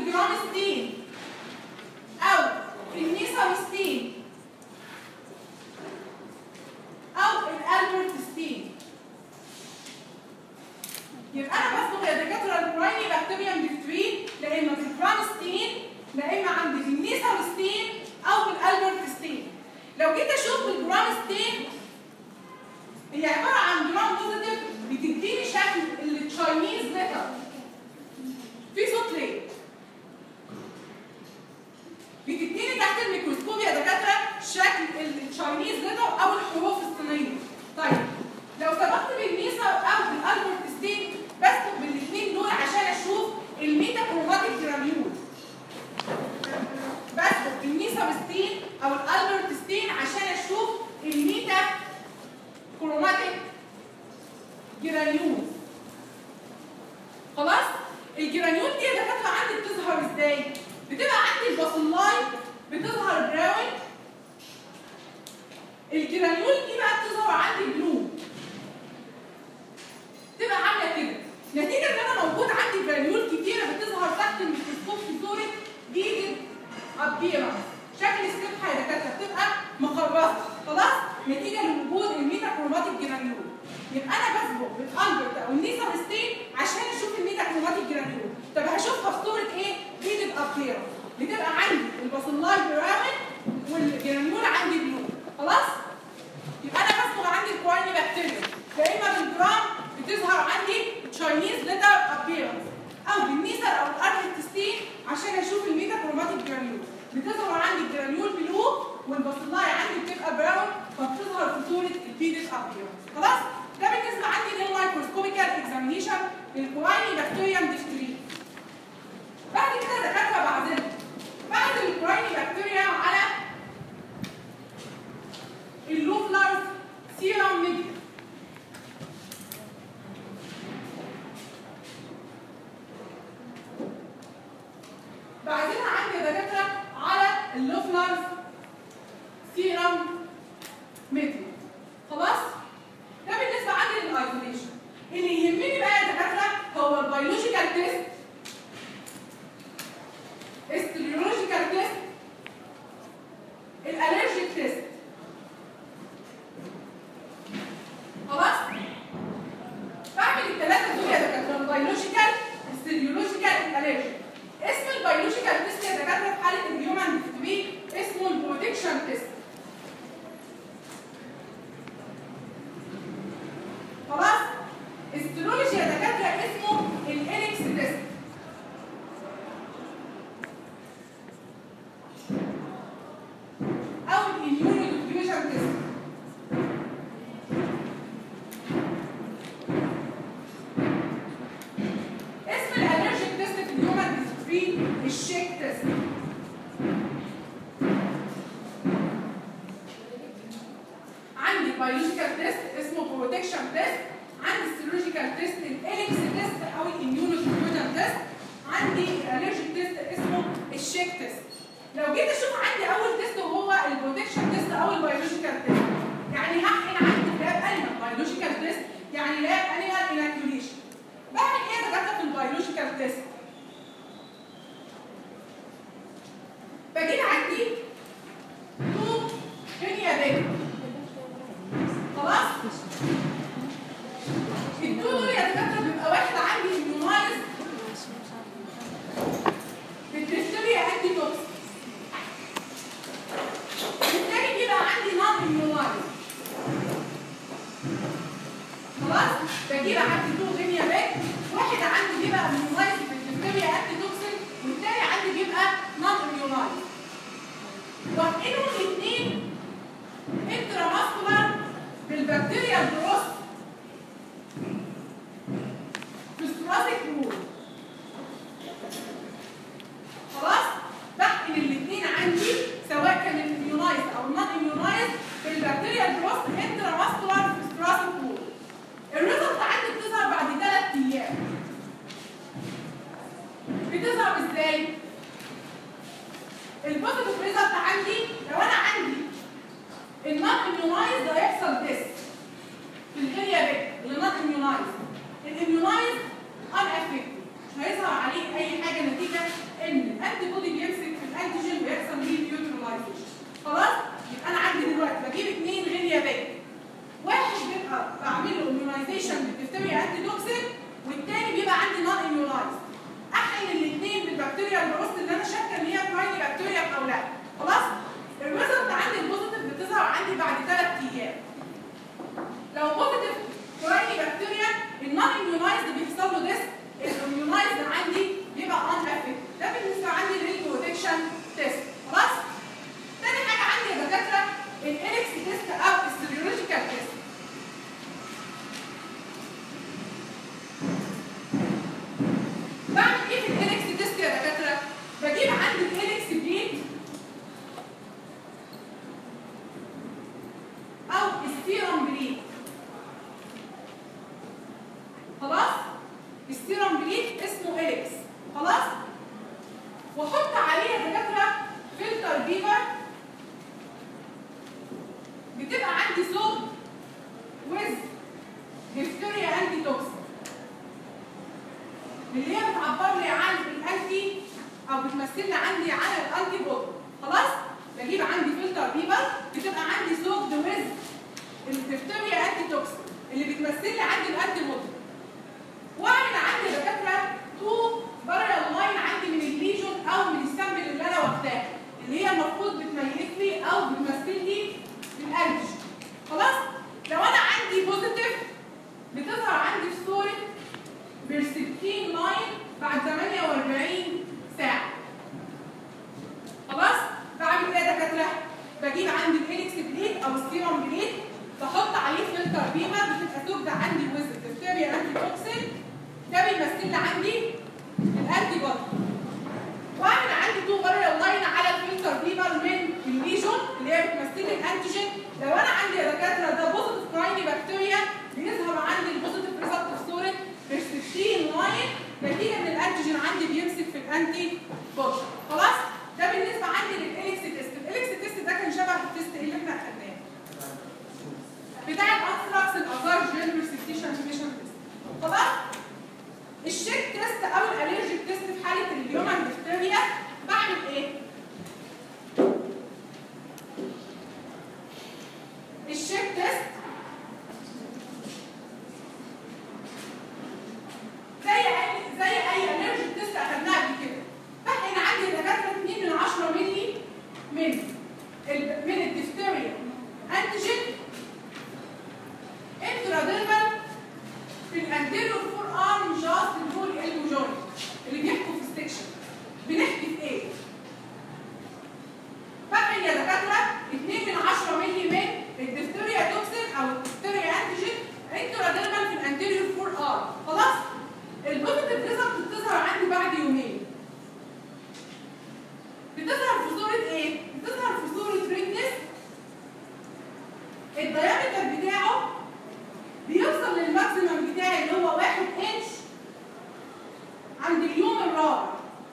الجرامستين او النيساوستين او الالبرتستين يبقى انا بصبغ يا دكاتره البرايمي بكتيريوم ديفترين لا اما بالجرامستين لا اما عند النيساوستين او بالالبرتستين لو جيت اشوف بالجرامستين هي عباره عن جرام بوزيتيف بتديني شكل التشاينيز ليتر في صوت ليه؟ بتديني تحت الميكروسكوب يا دكاتره شكل التشاينيز ليتر او الحروف الصينيه. طيب لو سبقت بالميسا او بالالبرتستين بسبق بالاثنين دول عشان اشوف الميتا كروماتيك جرانيول. بسبق بالميساوستين او الالبرتستين عشان اشوف الميتا كروماتيك جرانيول. خلاص؟ الجرانيول دي يا دكاتره عندي بتظهر ازاي؟ بتبقى عندي الباسلاي بتظهر براون الجرانيول دي بقى بتظهر عندي بلو تبقى عامله كده نتيجه ان انا موجود عندي جرانيول كتيره بتظهر تحت الميكروسكوب في صوره جيجد ابيرنس شكل السبحه يا دكاتره بتبقى مخرطه خلاص نتيجه لوجود الميتا كروماتيك جرانيول يبقى انا بسبق بالالبرت او النيسابستين عشان اشوف الميتا كروماتيك جرانيول طب هشوفها في صوره ايه؟ جيجد ابيرنس بتبقى عندي الباسلاي براون والجرانيول عندي بلو خلاص؟ يبقى انا بصبغ عندي الكوارني بكتيريا يا اما بالجرام بتظهر عندي تشاينيز ليتر ابيرنس او بالنيسر او الاركتستين عشان اشوف الميتا كروماتيك جرانيول بتظهر عندي الجرانيول بلو والباسلاي عندي بتبقى براون فبتظهر في صوره البيدت ابيرنس خلاص؟ ده بالنسبه عندي للمايكروسكوبيكال اكزامينيشن للكوارني بكتيريا ديفتري بعد كده دكاتره بعزلها بعد الكوارني بكتيريا على اللوفلرز سيرم ميديا بعدين عندي يا دكاتره على اللوفلرز سيرم ميديا خلاص ده بالنسبه عندي للايزوليشن اللي يهمني بقى يا دكاتره هو البيولوجيكال تيست الستيريولوجيكال تيست الالرجيك تيست خلاص بعمل الثلاثه دول يا دكاتره البيولوجيكال السيريولوجيكال الالرجيك اسم البيولوجيكال تيست يا دكاتره في حاله الهيومن ديفتري اسمه البروتكشن تيست خلاص السيرولوجي يا دكاتره اسمه الانكس تيست او الاميونو ديفيوجن تيست اسم الالرجيك تيست في الهيومن ديستري الشيك تيست عندي بيولوجيكال تيست اسمه بروتكشن تيست عندي السيرولوجيكال تيست الاليكس تيست او الاميونو ديفيوجن تيست عندي الالرجيك تيست اسمه الشيك تيست لو جيت اشوف عندي اول تيست وهو البروتكشن تيست او البيولوجيكال تيست يعني هحقن عندي لاب انيمال بيولوجيكال تيست يعني لاب انيمال اناكيوليشن بعمل ايه يا دكاتره في البيولوجيكال تيست بجيب عندي تو هنيا بيبي خلاص التو دول يا دكاتره بيبقى واحد عندي اميونايز بالديستريا انتي توكسين والتاني بيبقى عندي نون اميونايز خلاص بجيب عندي تو غينيا باك واحد عندي بيبقى اميونايز بالديستريا انتي توكسين والتاني عندي بيبقى نون اميونايز وانقلهم الاثنين انتراماسكولار بالبكتيريا البروست في الثوراسيك وول خلاص بحقن الاثنين عندي سواء كان الاميونايز او النون اميونايز بالبكتيريا البروست انتراماسكولار في الثوراسيك وول الريزلت عندي بتظهر بعد ثلاث ايام بتظهر ازاي؟ البوزيتيف ريزلت عندي لو انا عندي النون اميونايز ده هيحصل تيست في الغيريا بيك اللي نون اميونايز الاميونايز ان افكتد مش هيظهر عليه اي حاجه نتيجه ان بكتيريا بروست اللي انا شاكه ان هي برايمري بكتيريا او لا خلاص الريزلت عندي البوزيتيف بتظهر عندي بعد ثلاث ايام لو بوزيتيف برايمري بكتيريا النون اميونايزد بيحصل له ديس الاميونايزد عندي بيبقى ان افكت ده بالنسبه عندي للبروتكشن تيست خلاص تاني حاجه عندي يا دكاتره الاليكس تيست او السيرولوجيكال تيست بعمل ايه في الاليكس تيست يا دكاتره بجيب عندي الاليكس بليد او السيروم بليد خلاص السيروم بليد اسمه اليكس خلاص واحط عليه يا دكاتره فلتر بيبر بتبقى عندي صوب ويز ديفتيريا انتي توكسين اللي هي بتعبر لي عن الانتي او بتمثل لي عندي عن الانتي بودي خلاص بجيب عندي فلتر بيبر بتبقى عندي صوب ويز الديفتيريا انتي توكسين اللي بتمثل لي عندي الانتي بودي واعمل عندي يا دكاتره تو بارل لاين عندي من الليجون او من السامبل اللي انا واخداه اللي هي المفروض بتميز لي او بتمثل لي الانتيجين خلاص لو انا عندي بوزيتيف بتظهر عندي في صوره بيرسبتين لاين بعد 48 ساعه خلاص بعمل ايه يا دكاتره بجيب عندي الهيليكس بليت او السيروم بليت بحط عليه فلتر بيبر بتبقى تبدا عندي ويز ديفتيريا انتي توكسين ده بيمثل لي عندي الانتي بودي واعمل عندي تو بارل لاين على الفلتر بيبر من الليجون اللي هي بتمثل لي الانتيجين لو انا عندي يا دكاتره ده بوزيتيف برايمري بكتيريا بيظهر عندي البوزيتيف ريزلت في صوره بيرسبتين لاين نتيجه ان الانتيجين عندي بيمسك في الانتي بودي خلاص ده بالنسبه عندي للاليكس تيست الاليكس تيست ده كان شبه التيست اللي احنا اخدناه بتاع الانثراكس الازار جين برسبتيشن فيشن تيست خلاص الشيك تيست او الالرجيك تيست في حاله الهيومن ديفتيريا بعمل ايه الشيك تيست زي اي زي اي الرجيك تيست اخدناها قبل كده بحقن عندي دكاتره 2 من 10 مللي من ال من الديفتيريا انتيجين انتراديرمال في الانتيريور فور ارم جاست اللي هو الالبو جوينت اللي بيحكوا في السكشن بنحكي في ايه؟ بحقن يا دكاتره 2 من 10 مللي من الديفتيريا توكسين او الديفتيريا انتيجين انتراديرمال في الانتيريور فور ارم خلاص؟ البوزيتيف ريزلت بتظهر عندي بعد يومين بتظهر في صورة ايه؟ بتظهر في صورة ريدنس الديامتر بتاعه بيوصل للماكسيمم بتاعي اللي هو واحد انش عند اليوم الرابع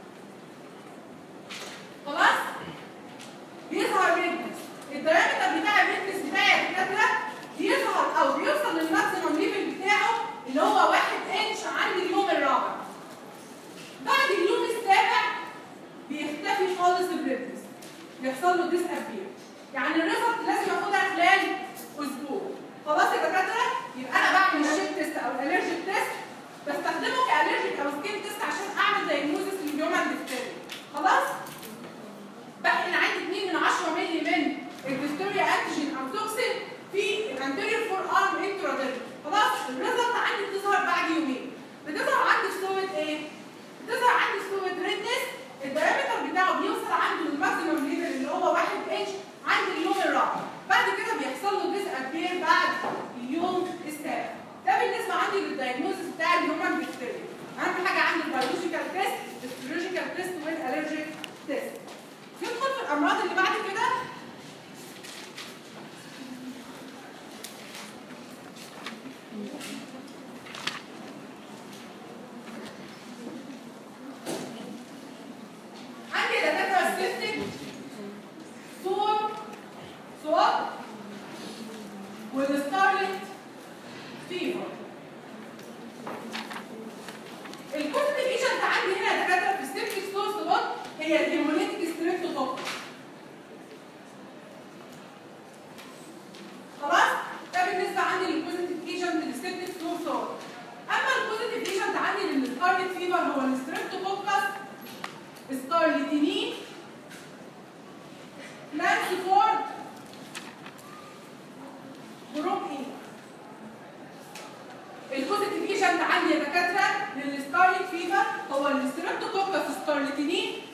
خلاص؟ بيظهر ريدنس الديامتر بتاع الريدنس بتاعي يا دكاترة بيظهر او بيوصل للماكسيمم ليفل بتاعه اللي هو واحد انش عند اليوم الرابع بعد اليوم السابع بيختفي خالص الريدنس بيحصل له ديس ابير يعني الريزلت لازم اخدها خلال اسبوع خلاص يا دكاتره يبقى انا بعمل الشيك تيست او الالرجيك تيست بستخدمه كالرجيك او سكين تيست عشان اعمل دايجنوزس للهيومن ديفتيريا خلاص بحقن عندي 2 من 10 مللي من الديفتيريا انتيجين او توكسين في الانتيريور فور ارم انتراديرم خلاص الريزلت عندي بتظهر بعد يومين بتظهر عندي في صوره ايه؟ بتظهر عندي في صوره ريدنس الدايمتر بتاعه بيوصل عنده للماكسيمم ليفل اللي هو 1 انش عند اليوم الرابع بعد كده بيحصل له ديس ابير بعد اليوم السابع ده بالنسبه عندي للدايجنوزس بتاع الهيومن بكتيريا اهم حاجه عندي البيولوجيكال تيست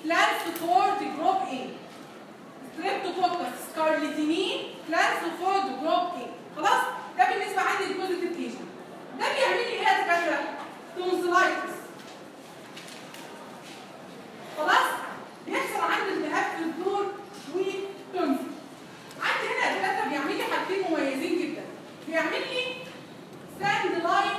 لانسفورد جروب A ستريبتوكوكس سكارليتينين لانسفورد جروب A خلاص ده بالنسبه عندي البوزيتيف ايجنت ده بيعمل لي ايه يا دكاتره؟ تونسلايتس خلاص بيحصل عندي التهاب في الدور وتنزل عندي هنا يا دكاتره بيعمل لي حاجتين مميزين جدا بيعمل لي ساند لاين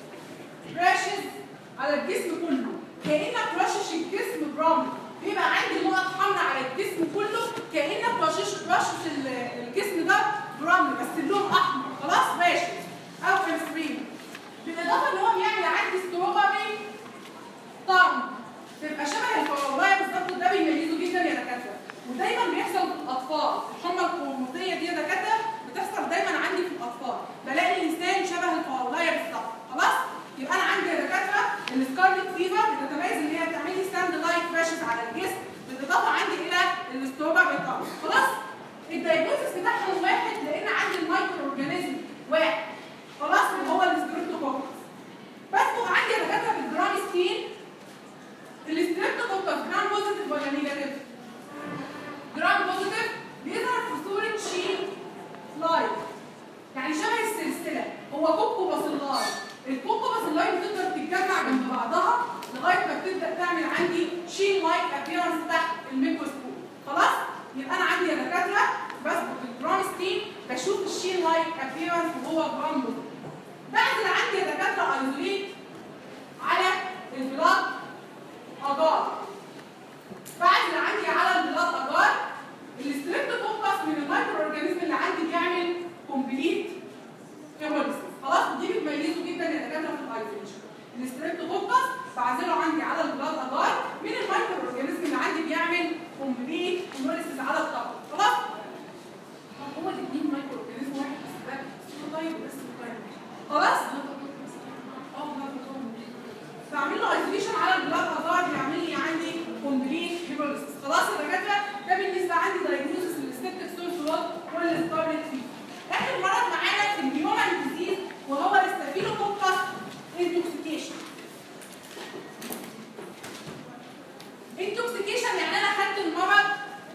راشز على الجسم كله كانك رشش الجسم برمل بيبقى عندي نقط حمراء على الجسم كله كانك رشش رشش ال- الجسم ده برمل بس اللون احمر خلاص راشز او كريم بالاضافه ان هو بيعمل عندي ستروبري طعم تبقى شبه الفراولايه بالظبط ده بيميزه جدا يا دكاتره ودايما بيحصل في الاطفال الحمى القرمزيه دي يا دكاتره بتحصل دايما عندي في الاطفال بلاقي الانسان شبه الفراولايه بالظبط خلاص يبقى انا عندي يا دكاتره السكارلت فيفر بتتميز ان هي بتعمل لي ستاند لايت راشز على الجسم بالاضافه عندي الى الاستروبر بتاعه خلاص الدايجنوستس بتاعهم واحد لان عندي المايكرو اورجانيزم واحد خلاص اللي هو الستريبتوكوكس بس عندي يا دكاتره بالجرام ستين الستريبتوكوكس جرام بوزيتيف ولا نيجاتيف؟ جرام بوزيتيف بيظهر في صورة شين لايت يعني شبه السلسلة هو كوكو باسلاي الكوكو باسلاي بتقدر تتجمع جنب بعضها لغاية ما بتبدأ تعمل عندي شين لايت ابيرنس تحت الميكروسكوب خلاص؟ يبقى أنا عندي يا دكاترة بثبت بالجرام ستين بشوف الشين لايت ابيرنس وهو جرام بوزيتيف بعد عندي يا دكاترة ايزوليت على البلاد اجار بعد اللي عندي على البلاد اجار الستريبتوكوكس من المايكرو اورجانيزم اللي عندي بيعمل كومبليت هيموليسيس خلاص ودي بتميزه جدا يا دكاتره في الايزوليشن الستريبتوكوكس بعزله عندي على البلاد اجار من المايكرو اورجانيزم اللي عندي بيعمل كومبليت هيموليسيس على الطاقه خلاص هو الاثنين مايكرو اورجانيزم واحد بس ده اسمه طيب بس طيب خلاص اه بعمل له ايزوليشن على البلاد اجار بيعمل لي عندي كومبليت هيموليسيس خلاص يا دكاتره ده بالنسبه عندي دايجنوستس للسيبتك سورس وول والستارلت فيفر اخر مرض معانا في الهيومن ديزيز وهو الستافيلوكوكس انتوكسيكيشن انتوكسيكيشن يعني انا خدت المرض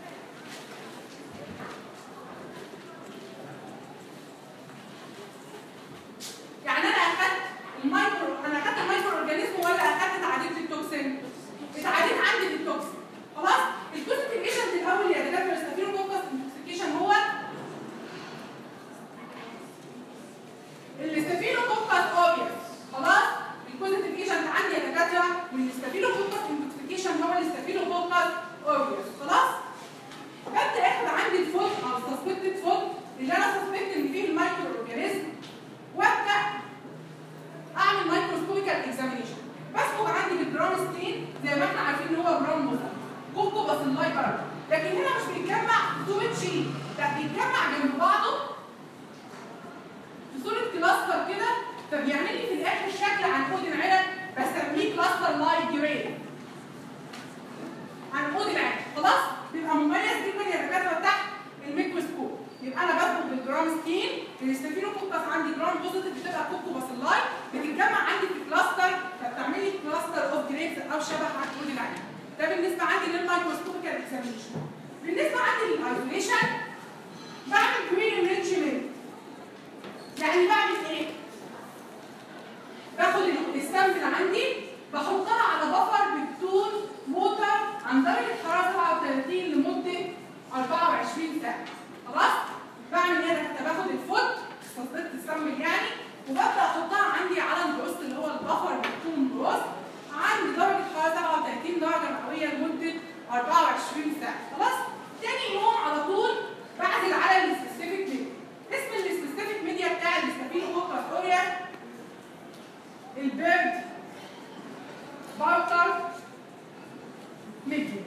يعني انا اخدت المايكرو انا اخدت المايكرو اورجانيزم ولا اخدت تعديل التوكسين؟ اتعديت عندي بالتوكسين خلاص؟ البوزيتيف ايجنت الاول يا دكاتره الستافيلوكوكس انتوكسيكيشن هو الستافيلوكوكس اوبيس خلاص؟ البوزيتيف ايجنت عندي يا دكاتره من الستافيلوكوكس انتوكسيكيشن هو الستافيلوكوكس اوبيس خلاص؟ ببدا اخد عندي الفوت او السسبكتد فوت اللي انا سسبكت ان فيه المايكرو اورجانيزم وابدا اعمل مايكروسكوبيكال اكزامينيشن بسحب عندي بالجرام ستين زي ما احنا عارفين ان هو جرام موزا كوكو بس اللاي برضه لكن هنا مش بيتجمع في صوره شيء لا بيتجمع جنب بعضه في صوره كلاستر كده فبيعمل لي في الاخر شكل عنقود العنب بسميه كلاستر لاي جرين عنقود العنب خلاص بيبقى مميز جدا يا دكاتره تحت الميكروسكوب يبقى انا باخد بالجرام ستين الستافيلوكوكس عندي جرام بوزيتيف بتبقى كوكو باسيلاي بتتجمع عندي في كلاستر فبتعمل لي كلاستر اوف جريدز او شبه عنقود العنب ده بالنسبه عندي للمايكروسكوبيكال اكزامينشن بالنسبه عندي للايزوليشن بعمل كوير انريتشمنت يعني بعمل ايه؟ باخد السامبل عندي بحطها على بفر بتون موتر عن درجه حراره 37 لمده 24 ساعه خلاص؟ بعمل ايه؟ انا كنت باخد الفوت استثبت السامبل يعني وببدا احطها عندي على البروست اللي هو البفر بتون بروست عند درجه حراره 37 درجه مئويه لمده 24 ساعه خلاص؟ تاني يوم على طول بعزل على السبيسيفيك ميديا اسم السبيسيفيك ميديا بتاع الاستافيلوكوكس اوريا البيرد بارتر ميديا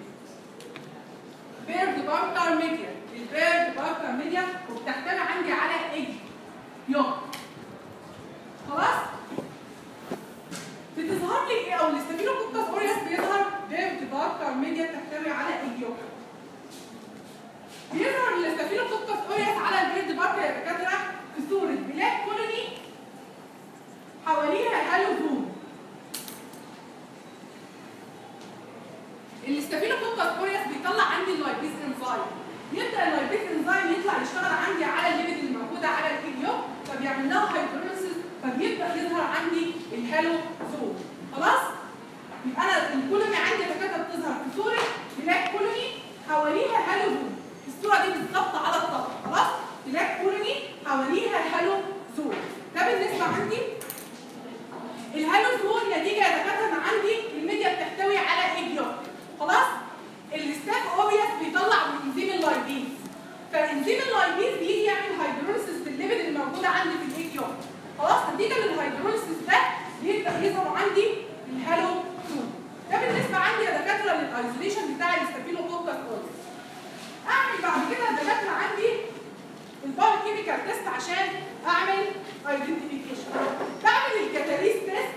بيرد بارتر ميديا البيرد بارتر ميديا وبتحتوي عندي على ايج يوم خلاص بتظهر لي ايه او الاستافيلوكوكس اوريس بيظهر بيرد بارتر ميديا بتحتوي على ايج يوم بيظهر الاستافيلوكوكس اوريس على البيرد بارتر يا دكاتره في صوره بلاد كولوني حواليها هالو زون الاستافيلوكوكس اوريوس بيطلع عندي اللايبيز انزايم يبدا اللايبيز انزايم يطلع يشتغل عندي على الليبيد اللي موجوده على الايديو فبيعمل له هيدروليسيس فبيبدا يظهر عندي الهالو زون خلاص يبقى انا الكولوني عندي دكاتره بتظهر في صوره بلاك كولوني حواليها هالو زون الصوره دي بالظبط على الطبق خلاص بلاك كولوني حواليها هالو زون ده بالنسبه عندي الهالو زون نتيجه يا دكاتره ان عندي الميديا بتحتوي على ايديو خلاص الستاف اوبيس بيطلع من انزيم اللايبيز فانزيم اللايبيز بيجي يعمل هيدروليسيس في الليبيد اللي موجوده عندي في الايديو خلاص نتيجه للهيدروليسيس ده بيبدا يظهر عندي الهالو زون ده بالنسبه عندي يا دكاتره للايزوليشن بتاع الاستافيلوكوكس اوريوس اعمل بعد كده يا دكاتره عندي البايو كيميكال تيست عشان اعمل ايدنتيفيكيشن بعمل الكاتاليست تيست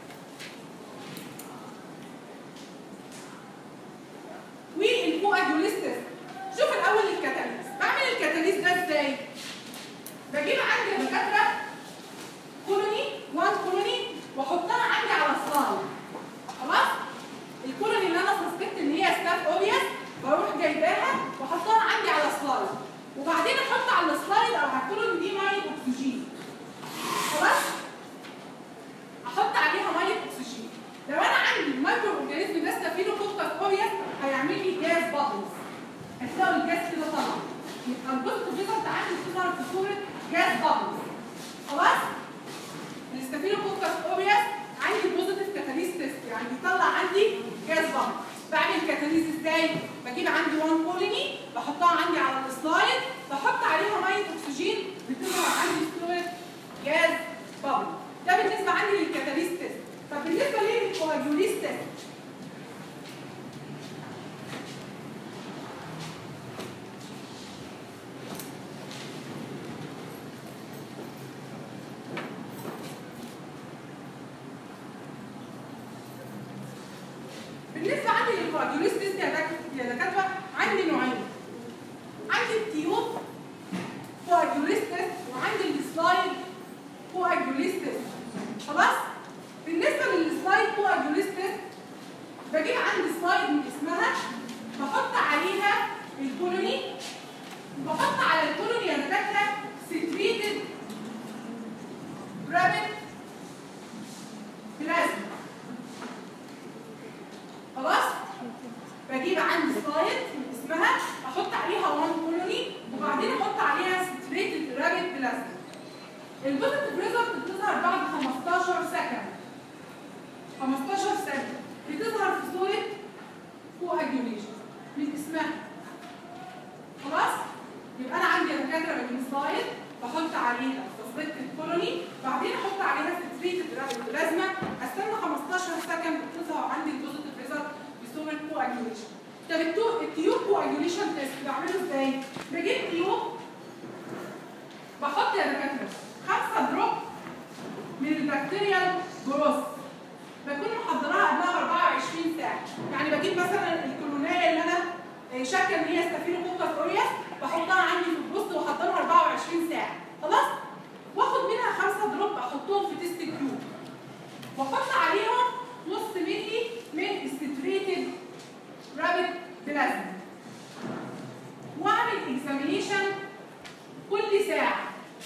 والكواجوليست تيست شوف الاول الكاتاليست بعمل الكاتاليست ده ازاي بجيب عندي يا دكاتره كولوني 1 كولوني واحطها عندي على سلايد خلاص الكولوني اللي انا سسبكت ان هي ستاف اوبيس بروح جايباها واحطها عندي على سلايد وبعدين احط على السلايد او على الكولوني دي ميه اكسجين خلاص احط عليها ميه اكسجين لو انا عندي المايكرو اورجانيزم ده ستافيلوكوكس اوبيس هيعمل لي جاز بابلز هتلاقوا الجاز كده طالع يبقى البوزيتيف ريزلت عندي بتظهر في صوره جاز بابلز خلاص الاستافيلوكوكس اوبيس عندي بوزيتيف كاتاليست تيست يعني بيطلع عندي جاز بابل بعمل كاتاليز ازاي بجيب عندي 1 كولوني بحطها عندي على السلايد بحط عليها ميه اكسجين بتظهر عندي صوره جاز بابل ده بالنسبه عندي للكاتاليست تيست طب بالنسبه للكواجوليست تيست بالنسبه عندي للكواجوليست تيست يا دك- يا دكاتره عندي نوعين عندي التيوب كواجوليست تيست وعندي السلايد كواجوليست تيست خلاص بالنسبه للسلايد كواجوليست تيست بجيب عندي سلايد من اسمها بحط عليها الكولوني بحط على الكولوني يا دكاتره ستريتد رابت بلازما خلاص بجيب عندي سلايد من اسمها احط عليها 1 كولوني وبعدين احط عليها ستريتد رابت بلازما البوزيتيف ريزلت بتظهر بعد 15 سكند 15 ثانيه بتظهر في صوره كواجوليشن من اسمها خلاص يبقى انا عندي دكاتره بجيب سلايد بحط عليها سسبكتد كولوني بعدين احط عليها ستريتد رابت بلازما استنى 15 سكند بتظهر عندي البوزيتيف ريزلت بصوره كواجوليشن طب التو- التيوب كواجوليشن تيست بعمله ازاي؟ بجيب تيوب بحط يا دكاتره خمسه دروب من البكتيريال جروث بكون محضراها قبلها ب 24 ساعه يعني بجيب مثلا الكولونيه اللي انا آه، شاكه ان هي ستافيلوكوكس اوريوس بحطها عندي في البوست واحضرها 24 ساعه خلاص واخد منها خمسه دروب احطهم في تيست كيوب واحط عليهم نص ملي من استتريتد رابت بلازما واعمل اكزامينيشن كل ساعه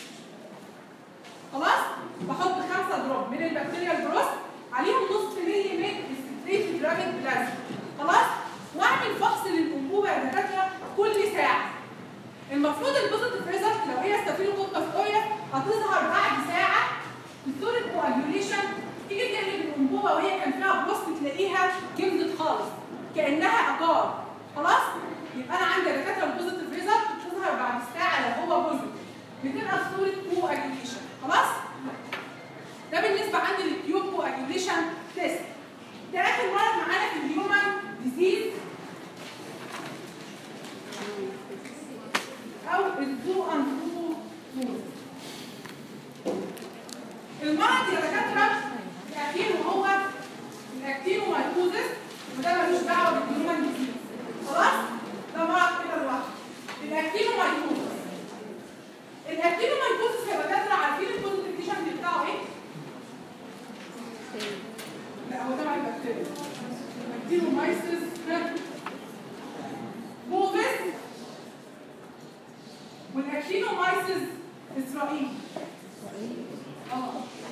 خلاص بحط خمسة دروب من البكتيريا الجروس عليهم نص ملي من الستريت رابت بلازما خلاص واعمل فحص للانبوبه يا دكاتره كل ساعه المفروض البوزيتيف ريزلت لو هي ستافيلوكوكس اوريوس هتظهر بعد ساعه في صوره كواجوليشن تيجي تقلب الانبوبه وهي كان فيها بروست تلاقيها جمدت خالص كانها اجار خلاص يبقى انا عندي يا دكاتره البوزيتيف ريزلت بتظهر بعد ساعه لو هو بوزيتيف بتبقى في صوره كواجوليشن خلاص ده بالنسبه عندي للتيوب كواجوليشن تيست ده اخر مرض معانا في الهيومن ديزيز او الزو انفوتو المرض يا دكاتره الاكيد وهو الاكتينو مايكوزس وده ملوش دعوه بالهيومن ديزيز خلاص ده مرض كده لوحده الاكتينو مايكوزس الاكتينو مايكوزس يا دكاتره مايسيس بوفيس والاكتينومايسيس اسرائيل اه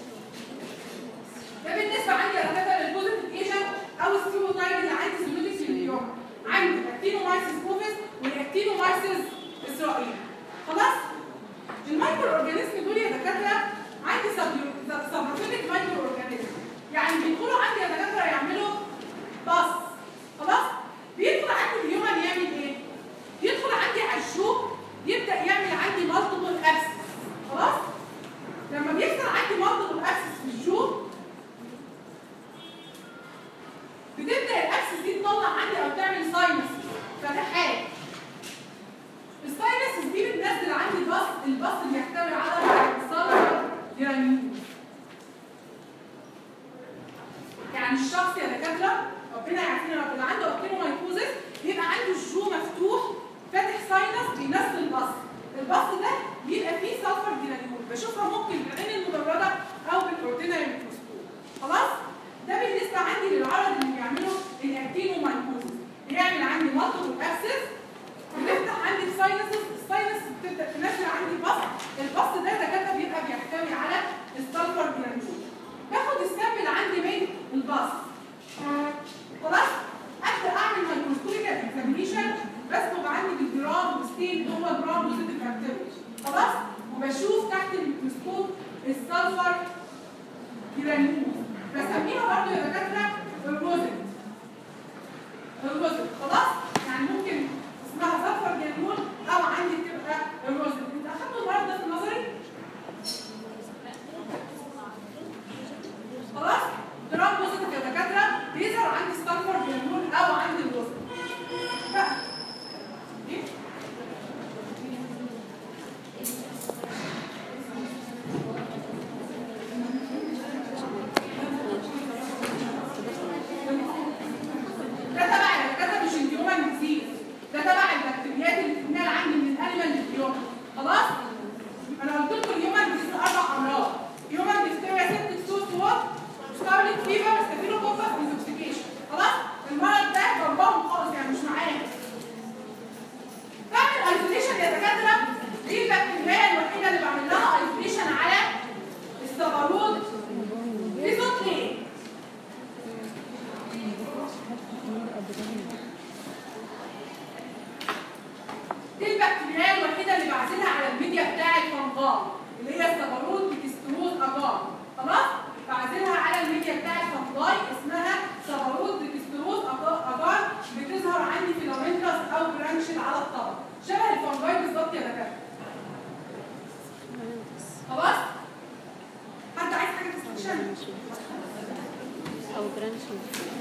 ده بالنسبه عندي انا كاتبه البوزيتيف ايجنت او السيروتايب اللي عندي سيروتيك في اليوم عندي الاكتينومايسيس بوفيس والاكتينومايسيس اسرائيل خلاص المايكرو اورجانيزم دول يا دكاتره عندي سبروفيتك مايكرو اورجانيزم يعني بيدخلوا عندي يا دكاتره يعملوا باص خلاص بيدخل عندي الهيومن يعمل ايه؟ يدخل عندي على الشوك يبدا يعمل عندي مالتيبل اكسس خلاص؟ لما بيحصل عندي مالتيبل اكسس في الشوك بتبدا الاكسس دي تطلع عندي او تعمل ساينس فتحات الساينسز دي بتنزل عندي الباص الباص اللي يحتوي على السلفر جرانيول يعني الشخص يا دكاتره ربنا يعافينا رب اللي عنده اوكينومايكوزس بيبقى عنده الجو مفتوح فاتح ساينس بينزل الباص الباص ده بيبقى فيه سلفر جرانيول بشوفها ممكن بالعين المدرجه او بالاوردينري ميكروسكوب خلاص ده بالنسبه عندي للعرض اللي بيعمله الاكتينومايكوزس بيعمل عندي مالتيبل اكسس بنفتح عندي الساينسز الساينس بتبدا تنزل عندي باص الباص ده دكاتره بيبقى بيحتوي على السلفر جرانيول باخد السامبل عندي من الباص خلاص ابدا اعمل مايكروسكوبيكال اكزامينيشن بسبب عندي بالجرام وستين هو جرام بوزيتيف اكتيفيتي خلاص وبشوف تحت الميكروسكوب السلفر جرانيول بسميها برضه يا دكاتره الروزت الروزت خلاص يعني ممكن اسمها سلفر جرانيول او عندي تبقى الروزت انت اخدتوا المرض ده في النظري؟ خلاص جرام بوزيتيف يا دكاتره بيظهر عندي السلفر جرانيول او عندي الروزت بقى ايه؟ ده تبع الدكاتره مش الهيومن ديزيز ده تبع البكتيريات اللي بتتنقل عندي من الانيمال للهيومن خلاص انا قلت لكم الهيومن ديزيز اربع امراض هيومن ديفتيريا سيبتك سوس وات ستارليك فيفر ستافيلوكوكس انتوكسيكيشن خلاص المرض ده جنبهم خالص يعني مش معايا بعمل ايزوليشن يا دكاتره دي البكتيريا الوحيده اللي بعمل لها ايزوليشن على الصبارود في صوت ليه؟ دي البكتيريا الوحيده اللي بعزلها على الميديا بتاع الفنجان اللي هي الصبارود بيكستروز اجار خلاص بعزلها على الميديا بتاع الفنجاي اسمها صبارود بيكستروز اجار بتظهر عندي فيلامنتس او برانشل على الطبق شبه الفنجاي بالظبط يا دكاتره خلاص حد عايز حاجه تستكشف أو برانش